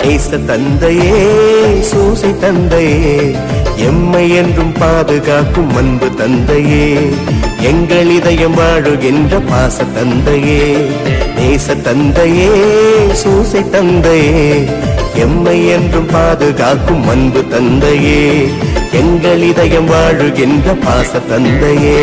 நேச தந்தையே சூசை தந்தையே எம்மை என்றும் பாதுகாக்கும் அன்பு தந்தையே எங்கள் இதயம் வாழுகின்ற பாச தந்தையே நேச தந்தையே சூசை தந்தையே எம்மை என்றும் பாதுகாக்கும் அன்பு தந்தையே எங்கள் இதயம் வாழுகின்ற பாச தந்தையே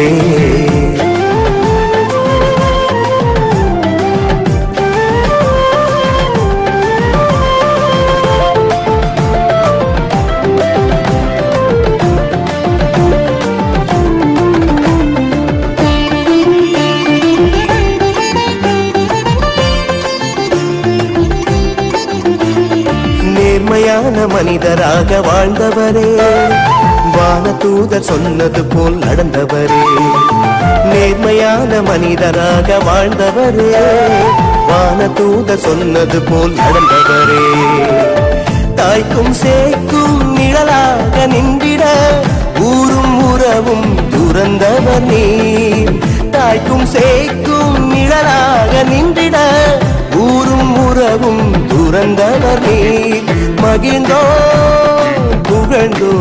நேர்மையான மனிதராக வாழ்ந்தவரே வானதூதர் சொன்னது போல் நடந்தவரே நேர்மையான மனிதராக வாழ்ந்தவரே வானதூதர் சொன்னது போல் நடந்தவரே தாய்க்கும் சேக்கும் நிழலாக நின்றிட ஊரும் உறவும் துறந்தவர் நீ தாய்க்கும் சேக்கும் நிழலாக நின்றிட ஊரும் உறவும் துறந்தவர் நீ மகிழ்ந்தோ புகழ்ந்தோ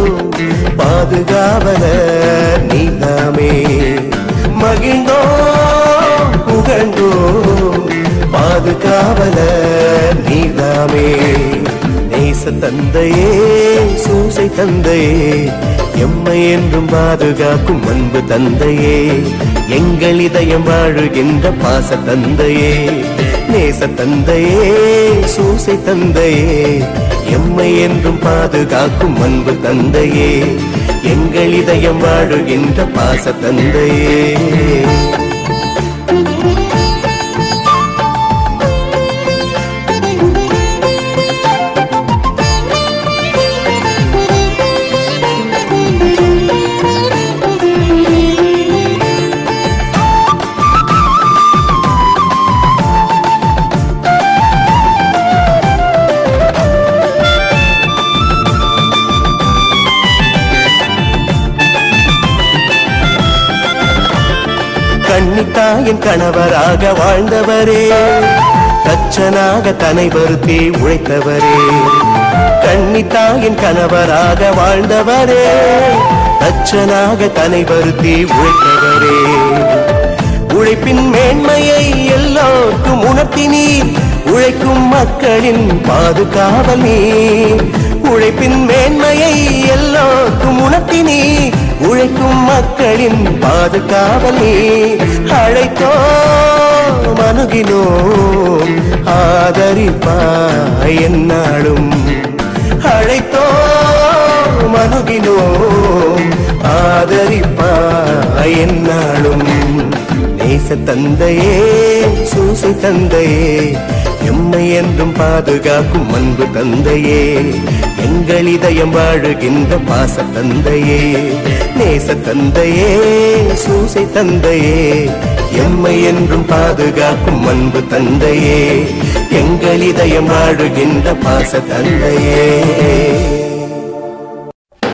பாதுகாவலர் நீதாமே மகிழ்ந்தோ புகழ்ந்தோ பாதுகாவலர் நீதாமே நேச தந்தையே சூசை தந்தையே எம்மை என்றும் பாதுகாக்கும் அன்பு தந்தையே எங்கள் இதயம் வாழுகின்ற பாச தந்தையே நேச தந்தையே சூசை தந்தையே எம்மை என்றும் பாதுகாக்கும் அன்பு தந்தையே எங்கள் இதயம் வாழுகின்ற பாச தந்தையே கண்ணித்தாயின் கணவராக வாழ்ந்தவரே தச்சனாக தனை வருத்தி உழைத்தவரே கண்ணித்தாயின் கணவராக வாழ்ந்தவரே தச்சனாக தனை வருத்தி உழைத்தவரே உழைப்பின் மேன்மையை எல்லோருக்கும் உணர்த்தினீர் உழைக்கும் மக்களின் பாதுகாவல் நீ உழைப்பின் மேன்மையை எல்லோருக்கும் உணர்த்தினீர் உழைக்கும் மக்களின் பாதுகாவல் நீ அழைத்தோ மனுகினோ ஆதரிப்பாய் என்னாலும் அழைத்தோ மனுகினோ ஆதரிப்பாய் என்னாலும் நேச தந்தையே சூசை தந்தையே எம்மை என்றும் பாதுகாக்கும் அன்பு தந்தையே எங்கள் இதயம் வாழுகின்ற பாச தந்தையே நேச தந்தையே சூசை தந்தையே எம்மை என்றும் பாதுகாக்கும் அன்பு தந்தையே எங்கள் இதயம் வாழுகின்ற பாச தந்தையே